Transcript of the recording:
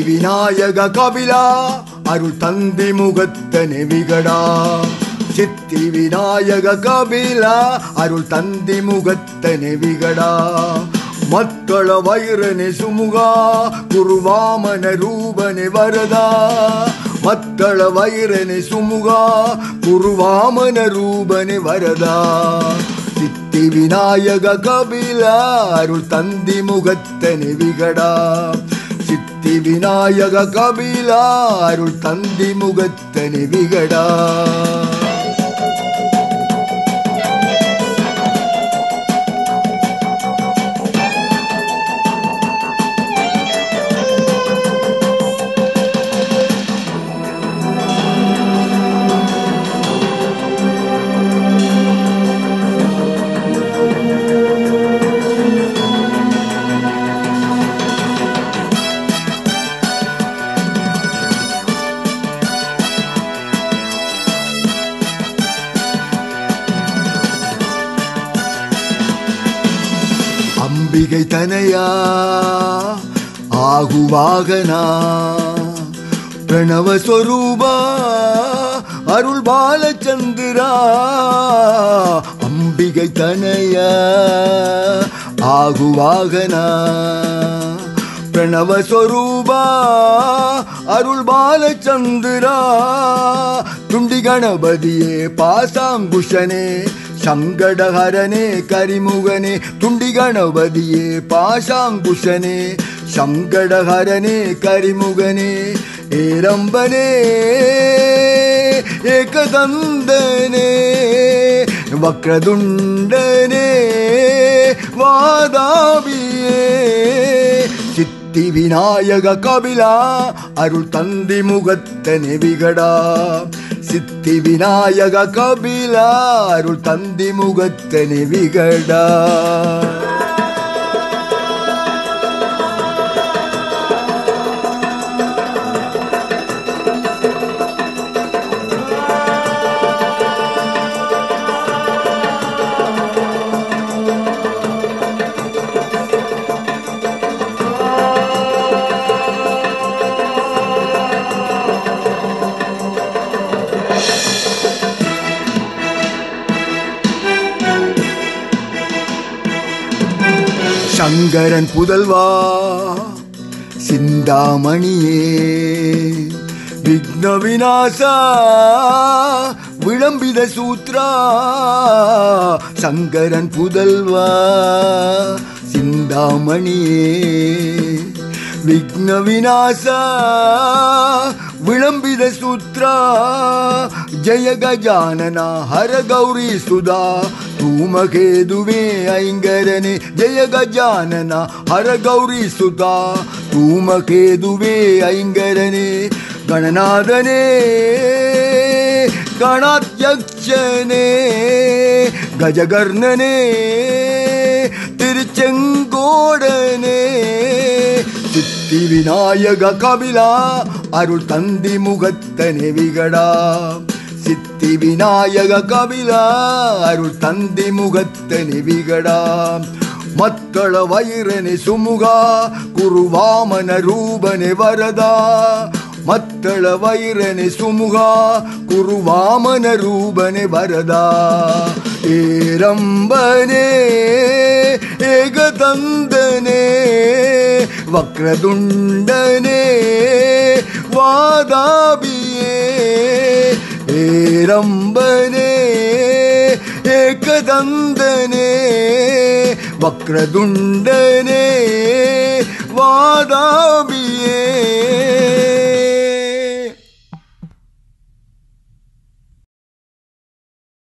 விநாயக கபிலா அருள் தந்தி முகத்தனே விகடா சித்தி விநாயக கபிலா அருள் தந்தி முகத்தனே விகடா ಮಕ್ಕಳ ವೈರನೆ ಸುಮುಗ ಕುರುವಾಮನ ರೂಪನೆ ವರದ ಮಕ್ಕಳ ವೈರನೆ ಸುಮುಗ ಕುರುವಾಮನ ರೂಪನೆ ವರದ சித்தி விநாயக கபில அருள் தந்தி முகத்தனே விகடா சித்தி விநாயக கபில அருள் தந்தி முகத்தனே விகடா அம்பிகை தனையா ஆகுவாகனா பிரணவ ஸ்வரூபா அருள் பாலச்சந்திரா அம்பிகை தனையா ஆகுவாகனா பிரணவ ஸ்வரூபா அருள் பாலச்சந்திரா துண்டி கணபதியே பாசாங்குஷனே சங்கடஹரனே கரிமுகனே துண்டி கணபதியே பாசாங்குஷனே சங்கடஹரனே கரிமுகனே ஏரம்பனே ஏகதந்தனே வக்ரதுண்டனே வாதாபியே சித்தி விநாயக கபிலா அருள் தந்தி முகத்தனே விகடா சித்தி விநாயக கபிலா அருள் தந்தி முகத்தனே விகடா சங்கரன் புதல்வா சிந்தாமணியே விக்ன விநாசா விளம்பித சூத்ரா சங்கரன் புதல்வா சிந்தாமணியே விக்ன விநாசா விளம்பித சூத்ரா ஜய கஜானன ஹர கௌரி சுதா தூமகேதுவே ஐங்கரனே ஜய கஜானன ஹர கௌரி சுதா தூமகேதுவே ஐங்கரனே கணநாதனே கணாத்யக்ஷனே கஜகர்ணனே திருச்செங்கோடனே சித்தி விநாயக கபிலா அருள் தந்தி முகத்தனே விகடா சித்தி விநாயக கபிலா அருள் தந்தி முகத்தனே விகடா ಮಕ್ಕಳ ವೈರನೆ ಸುಮುಗ ಕುರುವಾಮನ ರೂಪನೆ ವರದ ಮಕ್ಕಳ ವೈರನೆ ಸುಮುಗ ಕುರುವಾಮನ ರೂಪನೆ ವರದ ಏರಂಬನೆ ಏಕತಂದನೆ ವಕ್ರದುಂಡನೆ ವಾದಾಬಿಯೇ ಏರಂಬನೆ ಏಕದಂದನೆ ವಕ್ರದುಂಡನೆ ವಾದಾಬಿಯೇ